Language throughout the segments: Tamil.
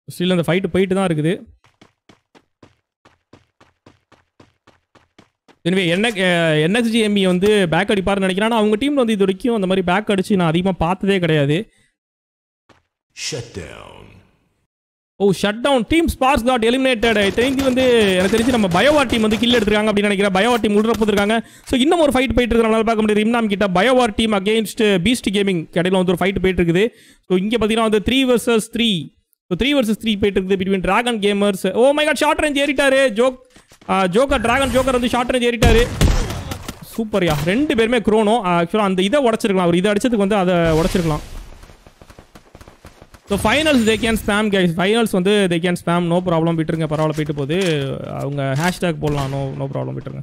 ஸ்டில் அந்த ஃபைட்டு போயிட்டு தான் இருக்குது எனவே என்ன என்எக்ஸ்ஜிஎம்பி வந்து பேக் அடிப்பாருன்னு நினைக்கிறேன் ஆனா அவங்க டீமில் வந்து இது வரைக்கும் அந்த மாதிரி பேக் அடிச்சு நான் அதிகமாக பார்த்ததே கிடையாது Shut down. Oh shut down team ஸ்பார்ஸ் காட் எலிமினேட்டட் தெரிஞ்சு வந்து எனக்கு தெரிஞ்சு நம்ம பயோவா டீம் வந்து கில் எடுத்துருக்காங்க அப்படின்னு நினைக்கிறேன் பயோவா டீம் உள்ள போயிருக்காங்க ஸோ இன்னும் ஒரு ஃபைட் போயிட்டு இருக்கு நம்மளால பார்க்க முடியுது இம்னாம் கிட்ட Biowar team against Beast Gaming கடையில் வந்து ஒரு ஃபைட் போயிட்டு இருக்குது ஸோ இங்கே பார்த்தீங்கன்னா வந்து three versus three so three versus three போயிட்டு இருக்குது between Dragon gamers oh my god short range ஏறிட்டாரு ஜோக் ஜோக்கர் டிராகன் ஜோக்கர் வந்து ஷார்ட் ரேஞ்ச் ஏறிட்டாரு சூப்பர்யா ரெண்டு பேருமே குரோனோ ஆக்சுவலாக அந்த இதை உடச்சிருக்கலாம் அவர் இதை அடிச்சதுக்கு வந்து அதை உடச்சிருக்கலாம் so finals they can spam guys finals வந்து they can spam no problem விட்டுருங்க பரவாயில்ல போயிட்டு போகுது அவங்க ஹேஷ்டேக் போடலாம் நோ நோ ப்ராப்ளம் விட்டுருங்க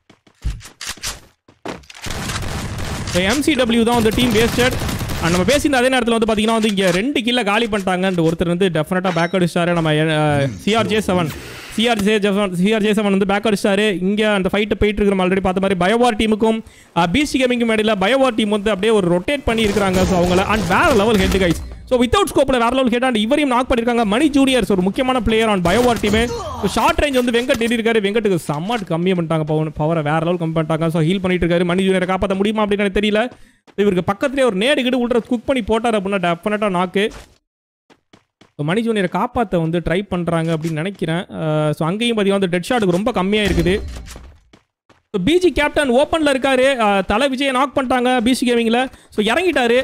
ஸோ எம்சிடபிள்யூ தான் வந்து டீம் வேஸ்டட் அண்ட் நம்ம பேசியிருந்த அதே நேரத்தில் வந்து பார்த்தீங்கன்னா வந்து இங்கே ரெண்டு கில்ல காலி பண்ணிட்டாங்க ஒருத்தர் வந்து டெஃபினட்டாக பேக் அடிச்சாரு நம்ம CRJ seven CRJ seven CRJ seven வந்து பேக் அடிச்சாரு இங்கே அந்த ஃபைட்டு போயிட்டு இருக்கிற ஆல்ரெடி பார்த்த மாதிரி பயோவார் டீமுக்கும் பிசி கேமிங்கும் இடையில பயோவார் டீம் வந்து அப்படியே ஒரு ரொட்டேட் பண்ணி இருக்கிறாங்க ஸோ அவங்கள அண்ட் வேற level head guys so without ஸ்கோப்பில் வேற லெவல் ஹெட் அண்ட் இவரையும் நாக் பண்ணியிருக்காங்க மணி ஜூனியர்ஸ் ஒரு முக்கியமான பிளேயர் ஆன் பயோவார் டீமே ஸோ ஷார்ட் ரேஞ்ச் வந்து வெங்கட் ஏறி இருக்காரு வெங்கட்டுக்கு சம்மாட் கம்மியாக பண்ணிட்டாங்க பவர் பவரை வேற லெவல் கம்மி பண்ணிட்டாங்க ஸோ ஹீல் பண்ணிட்டு இருக்காரு மணி ஜூனியரை காப்பாற்ற முடியுமா அப்படின்னு எனக்கு தெரியல இவருக்கு பக்கத்துலேயே ஒரு நேடு கிடு உள்ள குக் பண்ணி போட்டார் அப்படின்னா டெஃபினட்டாக நாக்கு ஸோ மணி ஜூனியரை காப்பாற்ற வந்து ட்ரை பண்ணுறாங்க அப்படின்னு நினைக்கிறேன் ஸோ அங்கேயும் பார்த்தீங்கன்னா வந்து டெட் ஷாட்டுக்கு ரொம்ப கம்மியாக இருக்குது ஸோ பிஜி கேப்டன் ஓப்பனில் இருக்காரு அஹ், தலை விஜயை நாக் பண்ணிட்டாங்க பிசி கேமிங்கில் ஸோ இறங்கிட்டாரு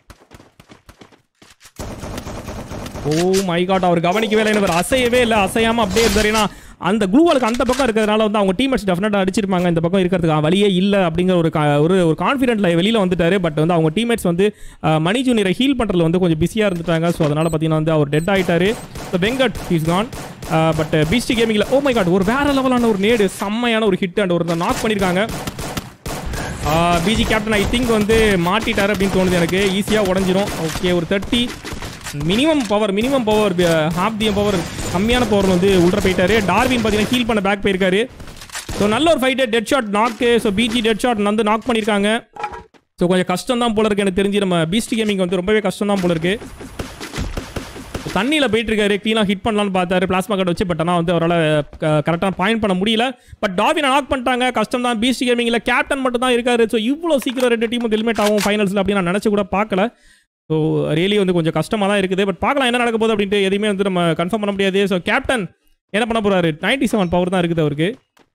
ஓ மை காட் அவர் கவனிக்கவே இல்லை இவர் அசையவே இல்லை அசையாமல் அப்படியே இருந்தார் ஏன்னா அந்த குளூவாலுக்கு அந்த பக்கம் இருக்கிறதுனால வந்து அவங்க டீமேட்ஸ் டெஃபினட்டாக அடிச்சிருப்பாங்க இந்த பக்கம் இருக்கிறதுக்கு வழியே இல்லை அப்படிங்கிற ஒரு கா- ஒரு ஒரு கான்ஃபிடென்ட்ல வெளியில் வந்துட்டாரு பட் வந்து அவங்க டீமேட்ஸ் வந்து அஹ், மணி ஜூனியரை ஹீல் பண்ணுறதுல வந்து கொஞ்சம் பிஸியாக இருந்துட்டாங்க ஸோ அதனால் பார்த்தீங்கன்னா வந்து அவர் டெட் ஆயிட்டாரு so Venkat is gone but பிஸ்டி கேமிங்கில் ஓ மை காட் ஒரு வேற லெவலான ஒரு நேடு செம்மையான ஒரு ஹிட் அண்ட் ஒரு நாக் பண்ணியிருக்காங்க பிஜி கேப்டன் ஐ திங்க் வந்து மாட்டிட்டாரு அப்படின்னு தோணுது எனக்கு ஈஸியாக உடஞ்சிரும் ஓகே ஒரு thirty minimum power minimum power half the power கம்மியான பவர் வந்து உள்ள போயிட்டாரு டார்வின் பார்த்தீங்கன்னா ஹீல் பண்ண பேக் போயிருக்காரு ஸோ நல்ல ஒரு fight dead shot knock so PG dead shot வந்து நாக் பண்ணியிருக்காங்க ஸோ கொஞ்சம் கஷ்டம் தான் போல இருக்கு எனக்கு தெரிஞ்சு நம்ம பீஸ்ட் கேமிங் வந்து ரொம்பவே கஷ்டம் தான் போல இருக்கு தண்ணியில் போயிட்டு இருக்காரு க்ளீனாக ஹிட் பண்ணலாம்னு பார்த்தாரு பிளாஸ்மா கார்டு வச்சு பட் ஆனால் வந்து அவரால் கரெக்டாக பாயிண்ட் பண்ண முடியல பட் டாவினை நாக் பண்ணிட்டாங்க கஷ்டம் தான் பிசி கேமிங்கில் கேப்டன் மட்டும் தான் இருக்காரு ஸோ இவ்வளோ சீக்கிரம் ரெண்டு டீம் வந்து எலிமினேட் ஆகும் ஃபைனல்ஸில் அப்படின்னு நான் நினச்சி கூட பார்க்கல ஸோ ரியலி வந்து கொஞ்சம் கஷ்டமாக தான் இருக்குது பட் பார்க்கலாம் என்ன நடக்க போகுது அப்படின்ட்டு எதையுமே வந்து நம்ம கன்ஃபார்ம் பண்ண முடியாது ஸோ கேப்டன் என்ன பண்ண போறாரு 97 செவன் பவர் தான் இருக்குது அவருக்கு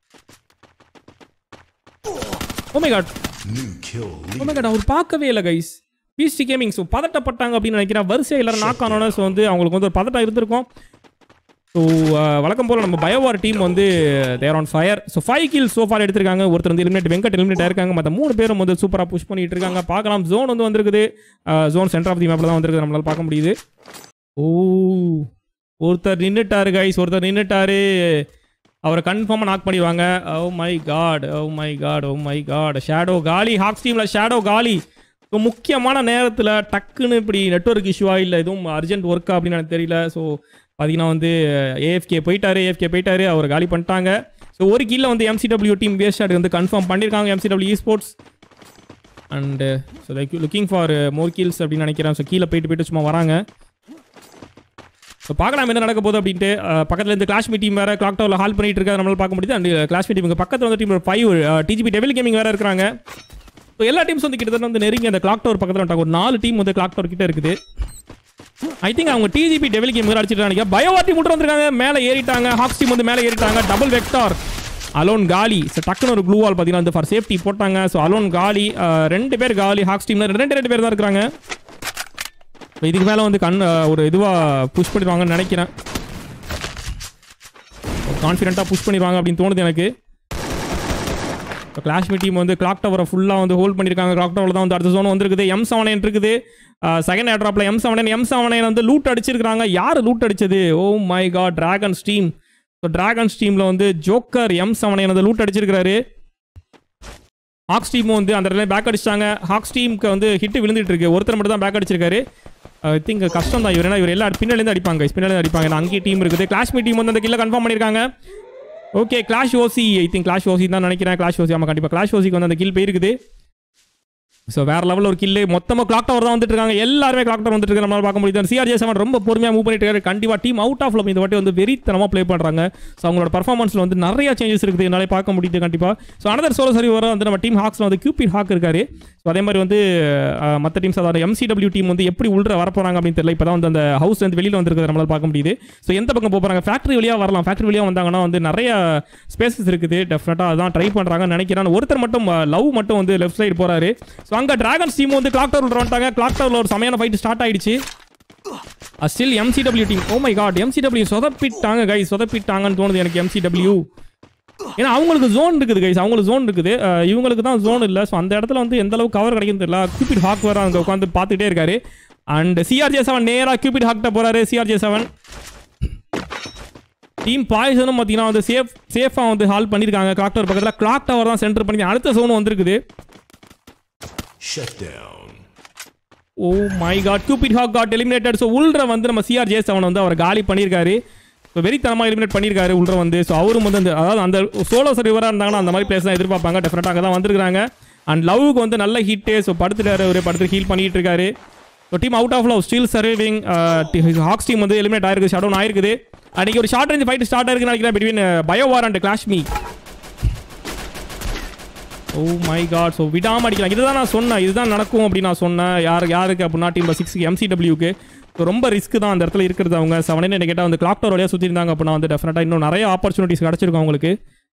oh my god New kill leader. Oh my god அவர் பார்க்கவே இல்லை கைஸ் பிசி கேமிங் ஸோ பதட்டப்பட்டாங்க அப்படின்னு நினைக்கிறேன் வரிசையாக எல்லாரும் நாக் ஆனோன்னு ஸோ வந்து அவங்களுக்கு வந்து ஒரு பதட்டம் இருந்திருக்கும் ஸோ வழக்கம் போல் நம்ம பயோவார் டீம் வந்து there on fire so five kill so far எடுத்திருக்காங்க ஒருத்தர் வந்து எலிமினேட் வெங்கட் எலிமினேட் ஆயிருக்காங்க மற்ற மூணு பேரும் வந்து சூப்பராக புஷ் பண்ணிட்டு இருக்காங்க பார்க்கலாம் ஜோன் வந்து வந்திருக்குது ஜோன் சென்டர் ஆஃப் தி மேப்பில் தான் வந்திருக்குது நம்மளால பார்க்க முடியுது ஓ ஒருத்தர் நின்றுட்டாரு கைஸ் ஒருத்தர் நின்றுட்டாரு அவரை கன்ஃபார்மாக நாக் பண்ணிடுவாங்க oh my god oh my god oh my god Shadow காலி ஹாக்ஸ் டீமில் ஷேடோ காலி ஸோ முக்கியமான நேரத்தில் டக்குன்னு இப்படி நெட்வொர்க் இஷ்யூவா இல்லை எதுவும் அர்ஜென்ட் ஒர்க்கா அப்படின்னு எனக்கு தெரியல ஸோ பார்த்தீங்கன்னா வந்து ஏஎஃப்கே போயிட்டாரு ஏஎஃப்கே போயிட்டாரு அவர் காலி பண்ணிட்டாங்க ஸோ ஒரு கீழே வந்து எம்சிடபிள்யூ டீம் வேஸ்ட் வந்து கன்ஃபார்ம் பண்ணியிருக்காங்க MCW sports and so like looking for more kills அப்படின்னு நினைக்கிறேன் ஸோ கீழே போயிட்டு போயிட்டு சும்மா வராங்க ஸோ பார்க்கலாம் என்ன நடக்க போகுது அப்படின்ட்டு அஹ், பக்கத்துல இருந்து கிளாஷ்மி டீம் வேற கிளாக் டவரில் ஹால் பண்ணிட்டு இருக்காது நம்மளால பார்க்க முடியுது அண்ட் கிளாஷ்மி டீமுக்கு பக்கத்தில் வந்து team five DGP Devil Gaming வேற இருக்கிறாங்க ஸோ எல்லா டீம்ஸ் வந்து கிட்டத்தட்ட வந்து நெருங்கி அந்த கிளாக் டவர் பக்கத்தில் வந்துட்டாங்க ஒரு நாலு டீம் வந்து கிளாக் டவர் கிட்ட இருக்குது ஐ திங்க் அவங்க டிஜிபி டெவில் கேம் அடிச்சிட்டு நினைக்கிறேன் பயோவா டீம் மட்டும் வந்திருக்காங்க மேலே ஏறிட்டாங்க ஹாக்ஸ் டீம் வந்து மேலே ஏறிட்டாங்க டபுள் வெக்டார் அலோன் காலி ஸோ டக்குன்னு ஒரு க்ளூ வால் பார்த்தீங்கன்னா வந்து ஃபார் சேஃப்டி போட்டாங்க ஸோ அலோன் காலி அஹ், ரெண்டு பேர் காலி ஹாக்ஸ் டீம்ல ரெண்டு ரெண்டு பேர் தான் இருக்கிறாங்க இப்ப இதுக்கு மேலே வந்து கண் அஹ், ஒரு இதுவாக புஷ் பண்ணிடுவாங்கன்னு நினைக்கிறேன் கான்ஃபிடென்ட்டாக புஷ் பண்ணிடுவாங்க அப்படின்னு தோணுது எனக்கு இப்போ கிளாஷ்மி டீம் வந்து கிளாக் டவரை ஃபுல்லாக வந்து ஹோல்ட் பண்ணியிருக்காங்க கிளாக் டவரில் தான் வந்து அடுத்த ஜோன் வந்துருக்குது எம் செவன் இருக்குது செகண்ட் ஏர் ட்ராப்பில் எம் செவன் எம் செவன் வந்து லூட் அடிச்சிருக்காங்க யார் லூட் அடிச்சது oh my god Dragon steam so Dragon ஸ்டீமில் வந்து ஜோக்கர் எம் செவன் வந்து லூட் அடிச்சிருக்காரு ஹாக்ஸ் டீமும் வந்து அந்த இடத்துல பேக் அடிச்சிட்டாங்க ஹாக்ஸ் டீமுக்கு வந்து ஹிட் விழுந்துட்டு இருக்கு ஒருத்தர் மட்டும் தான் பேக் அடிச்சிருக்காரு ஐ திங்க் கஷ்டம் தான் இவர் ஏன்னா இவர் எல்லா பின்னாலேருந்து அடிப்பாங்க பின்னாலேருந்து அடிப்பாங்க ஏன்னா அங்கேயும் டீம் இருக்குது கிளாஷ்மி டீம் வந்து அந்த கில்ல கன்ஃபார்ம் பண்ணியிருக்காங்க okay Clash OC I think Clash OC தான் நினைக்கிறேன் கிளாஷ் ஓசி ஆமாம் கண்டிப்பாக கிளாஷ் ஓசிக்கு வந்து அந்த கில் போயிருக்குது ஸோ வேற லெவலில் ஒரு கில்லு மொத்தமாக கிளாக் டவர் தான் வந்துட்டு இருக்காங்க எல்லாருமே கிளாக் டவர் வந்துட்டு இருக்காங்க நம்மளால பார்க்க முடியுது சிஆர்ஜே செவன் ரொம்ப பொறுமையாக மூவ் பண்ணிட்டு இருக்காரு கண்டிப்பாக டீம் அவுட் ஆஃப் இந்த வாட்டி வந்து வெறித்தனமாக ப்ளே பண்ணுறாங்க ஸோ அவங்களோட பர்ஃபார்மன்ஸில் வந்து நிறைய சேஞ்சஸ் இருக்குது என்னாலே பார்க்க முடியுது கண்டிப்பாக ஸோ அனதர் சோலோ சரி வர வந்து நம்ம டீம் ஹாக்ஸில் வந்து கியூபிட் ஹாக் இருக்காரு ஸோ அதே மாதிரி வந்து மற்ற டீம்ஸ் அதாவது எம்சிடபிள்யூ டீம் வந்து எப்படி உள்ள வர போகிறாங்க அப்படின்னு தெரியல இப்போ தான் வந்து அந்த ஹவுஸ் வந்து வெளியில் வந்திருக்கிறது நம்மளால பார்க்க முடியுது ஸோ எந்த பக்கம் போக போகிறாங்க ஃபேக்ட்ரி வழியாக வரலாம் ஃபேக்ட்ரி வழியாக வந்தாங்கன்னா வந்து நிறைய ஸ்பேசஸ் இருக்குது டெஃபினட்டாக அதான் ட்ரை பண்ணுறாங்கன்னு நினைக்கிறேன் ஒருத்தர் மட்டும் லவ் மட்டும் வந்து லெஃப்ட் சைடு போகிறாரு ஸோ அங்கே டிராகன்ஸ் டீம் வந்து கிளாக் டவர் வந்துட்டாங்க கிளாக் டவரில் ஒரு சமையான ஃபைட் ஸ்டார்ட் ஆயிடுச்சு still MCW team oh my god MCW சொதப்பிட்டாங்க கை சொதப்பிட்டாங்கன்னு தோணுது எனக்கு எம்சிடபிள்யூ ஏன்னா அவங்களுக்கு ஜோன் இருக்குது கைஸ் அவங்களுக்கு ஜோன் இருக்குது அஹ் இவங்களுக்கு தான் ஜோன் இல்லை ஸோ அந்த இடத்துல வந்து எந்த அளவுக்கு கவர் கிடைக்கும் தெரியல கியூபிட் ஹாக் வேற அங்கே உட்காந்து பார்த்துட்டே இருக்காரு அண்ட் சிஆர்ஜே செவன் நேராக கியூபிட் ஹாக்கிட்ட போறாரு சிஆர்ஜே செவன் டீம் பாய்சனும் பார்த்தீங்கன்னா வந்து சேஃப் சேஃபாக வந்து ஹால் பண்ணியிருக்காங்க கிளாக் டவர் பக்கத்தில் கிளாக் டவர் தான் சென்டர் பண்ணி அடுத்த ஜோன் வந்திருக்குது Shut down. Oh my god Cupid Hawk got eliminated so உள்ற வந்து நம்ம சிஆர் ஜே செவன் வந்து அவர் காலி பண்ணியிருக்காரு ஸோ வெறித்தனமாக எலிமினேட் பண்ணியிருக்காரு உள்ற வந்து ஸோ அவரும் வந்து அந்த அதாவது அந்த சோலோ சர்வராக இருந்தாங்கன்னா அந்த மாதிரி பிளேஸ் தான் எதிர்பார்ப்பாங்க டெஃபினட்டாக அங்கே தான் வந்திருக்காங்க அண்ட் லவ்வுக்கு வந்து நல்ல ஹிட்டு ஸோ படுத்துட்டாரு ஒரு படுத்து ஹீல் பண்ணிட்டு இருக்காரு so team out of love still serving Hawks team வந்து எலிமினேட் ஆயிருக்கு ஷடவுன் ஆயிருக்குது அன்றைக்கி ஒரு ஷார்ட் ரேஞ்ச் ஃபைட் ஸ்டார்ட் ஆயிருக்குன்னு நினைக்கிறேன் between Biowar and Clash me oh my god so விடாம அடிக்கலாம் இதுதான் நான் சொன்னேன் இதுதான் நடக்கும் அப்படின்னு நான் சொன்னேன் யார் யாருக்கு அப்படின்னா டீம் சிக்ஸ்க்கு எம்சிடபிள்யூக்கு ஸோ ரொம்ப ரிஸ்க் தான் அந்த இடத்துல இருக்கிறது அவங்க செவனே என்ன கேட்டால் வந்து கிளாக் டவர் வழியாக சுற்றி இருந்தாங்க அப்படின்னா வந்து டெஃபினட்டாக இன்னும் நிறைய ஆப்பர்ச்சுனிட்டிஸ் கிடச்சிருக்கும் அவங்களுக்கு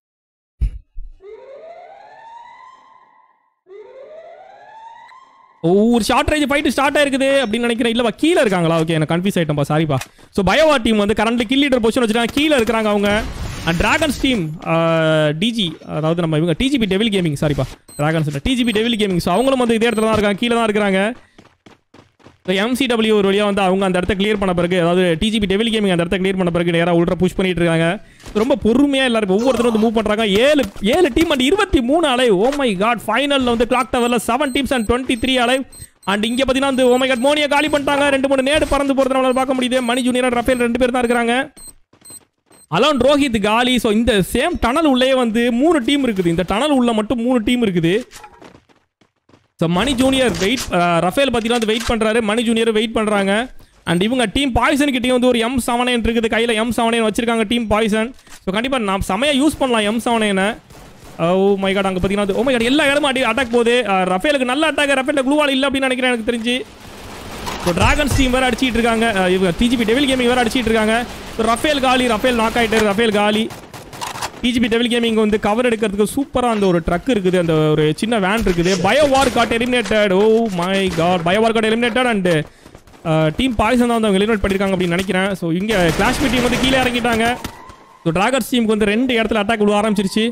ஓ, ஒரு ஷார்ட் ரேஞ்ச் ஃபைட் ஸ்டார்ட் ஆயிருக்குது அப்படின்னு நினைக்கிறேன் இல்லைப்பா கீழே இருக்காங்களா ஓகே எனக்கு கன்ஃபியூஸ் ஆயிட்டேன்பா சாரிப்பா ஸோ பயோவா டீம் வந்து கரண்ட் கில் லீடர் பொசிஷன் வச்சுருக்காங்க கீழே இருக்கிறாங்க அவங்க அண்ட் டிராகன்ஸ் டீம் டிஜி அதாவது நம்ம இவங்க டிஜிபி டெவில் கேமிங் சாரிப்பா Dragons DGP Devil Gaming so அவங்களும் வந்து இதே இடத்துல தான் இருக்காங்க கீழே தான் இருக்கிறாங்க ஸோ எம்சிடபிள்யூ ஒரு வழியாக வந்து அவங்க அந்த இடத்த கிளியர் பண்ண பிறகு அதாவது டிஜிபி டெவில் கேமிங் அந்த இடத்த கிளியர் பண்ண பிறகு நேராக உள்ள புஷ் பண்ணிட்டு இருக்காங்க ரொம்ப பொறுமையாக எல்லாரும் ஒவ்வொருத்தரும் வந்து மூவ் பண்ணுறாங்க ஏழு ஏழு டீம் அண்ட் இருபத்தி மூணு அலை ஓ மை காட் ஃபைனலில் வந்து கிளாக் டவரில் seven teams and twenty three alive and இங்கே பார்த்தீங்கன்னா வந்து ஓ மை காட் மோனியை காலி பண்ணிட்டாங்க ரெண்டு மூணு நேடு பறந்து போகிறது நம்மளால பார்க்க முடியுது மணி ஜூனியர் and ரஃபேல் ரெண்டு பேர் தான் இருக்கிறாங்க அலோன் ரோஹித் காலி ஸோ இந்த சேம் டனல் உள்ளே வந்து மூணு டீம் இருக்குது இந்த டனல் உள்ள மட்டும் மூணு டீம் இருக்குது so Money junior wait Rafael பார்த்தீங்கன்னா வந்து வெயிட் பண்ணுறாரு மணி ஜூனியர் வெயிட் பண்ணுறாங்க அண்ட் இவங்க டீம் பாய்சன் கிட்டேயும் வந்து ஒரு எம் செவனைன் இருக்குது கையில் எம் செவனைன் வச்சிருக்காங்க டீம் பாய்சன் ஸோ கண்டிப்பாக நான் செமையாக யூஸ் பண்ணலாம் எம் செவனைனை ஓ மை காட் அங்கே பார்த்தீங்கன்னா ஓ மை காட் எல்லா இடமும் அடி அட்டாக் போகுது அஹ், ரஃபேலுக்கு நல்ல அட்டாக் ரஃபேலில் க்ளூவால் இல்லை அப்படின்னு நினைக்கிறேன் எனக்கு தெரிஞ்சு ஸோ டிராகன்ஸ் டீம் வேறு அடிச்சிட்டு இருக்காங்க அஹ், இவங்க டிஜிபி டெவில் கேமிங் வேறு அடிச்சிட்டு இருக்காங்க ஸோ ரஃபேல் காலி ரஃபேல் நாக் ஆகிட்டாரு ரஃபேல் காலி டிஜிபி டெவில் கேமிங் வந்து கவர் எடுக்கிறதுக்கு சூப்பராக அந்த ஒரு ட்ரக் இருக்குது அந்த ஒரு சின்ன வேன் இருக்குது Biowar got eliminated oh my god Biowar got eliminated and team poison தான் வந்து அவங்க எலிமினேட் பண்ணியிருக்காங்க அப்படின்னு நினைக்கிறேன் ஸோ இங்கே கிளாஷ்மி டீம் வந்து கீழே இறங்கிட்டாங்க ஸோ டிராகன்ஸ் டீமுக்கு வந்து ரெண்டு இடத்துல அட்டாக் விட ஆரம்பிச்சிருச்சு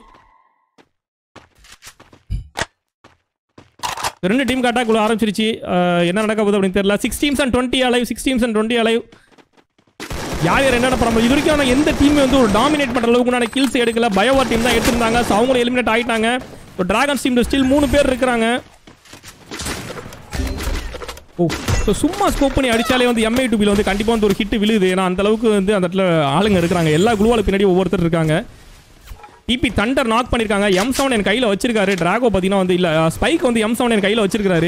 ரெண்டு டீமுக்கு அட்டாக் விட ஆரம்பிச்சிருச்சு அஹ், என்ன நடக்க போகுது அப்படின்னு தெரியல six teams and twenty alive six teams and twenty alive யார் யார் என்னென்ன பண்ண இது வரைக்கும் ஆனால் எந்த டீம் வந்து ஒரு டாமினேட் பண்ணுற அளவுக்கு நான் கில்ஸ் எடுக்கல பயோவா டீம் தான் எடுத்திருந்தாங்க ஸோ அவங்களும் எலிமினேட் ஆயிட்டாங்க இப்போ டிராகன்ஸ் டீம் ஸ்டில் மூணு பேர் இருக்கிறாங்க ஓ ஸோ சும்மா ஸ்கோப் பண்ணி அடிச்சாலே வந்து எம்ஐ டூபியில் வந்து கண்டிப்பாக வந்து ஒரு ஹிட் விழுது ஏன்னா அந்த அளவுக்கு வந்து அந்த இடத்துல ஆளுங்க இருக்கிறாங்க எல்லா குழுவால பின்னாடி ஒவ்வொருத்தர் இருக்காங்க டிபி தண்டர் நாக் பண்ணியிருக்காங்க எம் செவன் என் கையில் வச்சிருக்காரு டிராகோ பார்த்தீங்கன்னா வந்து இல்லை ஸ்பைக் வந்து எம் செவன் என் கையில் வச்சிருக்காரு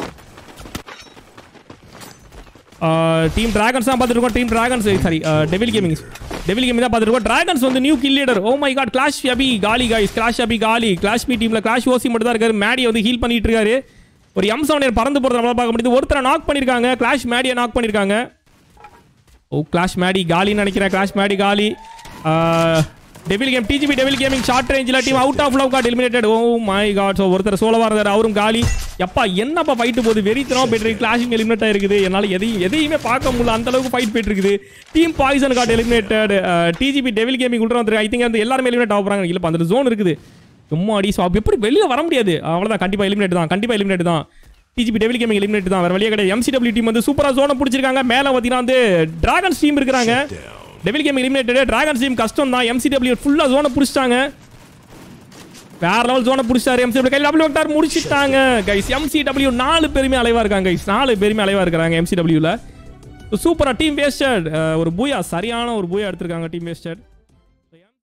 டீம் டிராகன்ஸ் தான் பார்த்துருக்கோம் team Dragons sorry Devil Gaming Devil Gaming தான் பார்த்துருக்கோம் டிராகன்ஸ் வந்து new kill leader oh my god Clash Abi காலி காய்ஸ் கிளாஷ் அபி காலி கிளாஷ் பி டீமில் கிளாஷ் ஓசி மட்டும் தான் இருக்காரு மேடியை வந்து ஹீல் பண்ணிட்டு இருக்காரு ஒரு எம் செவன் பறந்து போகிறத நம்மளால பார்க்க முடியுது ஒருத்தரை நாக் பண்ணியிருக்காங்க கிளாஷ் மேடியை நாக் பண்ணியிருக்காங்க ஓ கிளாஷ் மேடி காலின்னு நினைக்கிறேன் கிளாஷ் மேடி காலி Devil game DGP Devil Gaming short ரேஞ்சில் team out of love got eliminated oh my god so ஒருத்தர் சோலவாக இருந்தார் அவரும் காலி எப்பா என்னப்பா ஃபைட்டு போகுது வெறித்தனம் போயிட்டு கிளாஷிங் எலிமினேட் ஆயிருக்குது என்னால் எதையும் எதையுமே பார்க்க முடியல அந்த அளவுக்கு ஃபைட் போயிட்டு இருக்குது team poison got eliminated DGP Devil Gaming உள்ள வந்து ஐ திங்க் வந்து எல்லாருமே எலிமினேட் ஆக போகிறாங்க இல்லைப்பா அந்த ஜோன் இருக்குது சும்மா அடி ஸோ எப்படி வெளியே வர முடியாது அவ்வளோதான் கண்டிப்பாக எலிமினேட் தான் கண்டிப்பாக எலிமினேட் தான் டிஜிபி டெவில் கேமிங் எலிமினேட் தான் வேற வழியே கிடையாது எம்சிடபிள்யூ டீம் வந்து சூப்பராக ஜோனை பிடிச்சிருக்காங்க மேலே பார்த்தீங்கன்னா வந்து டிராகன்ஸ் டீம் இருக்கிறாங்க Devil game eliminated Dragons team கஷ்டம் தான் எம்சிடபிள்யூ ஃபுல்லாக ஜோனை பிடிச்சிட்டாங்க வேற லெவல் ஜோனை பிடிச்சாரு எம்சிடபிள்யூ கையில் டபிள்யூ வெக்டார் முடிச்சிட்டாங்க கைஸ் எம்சிடபிள்யூ நாலு பேருமே அலைவா இருக்காங்க கைஸ் நாலு பேருமே அலைவா இருக்கிறாங்க எம்சிடபிள்யூல சூப்பரா டீம் வேஸ்டட் ஒரு பூயா சரியான ஒரு பூயா எடுத்திருக்காங்க டீம் வேஸ்டட்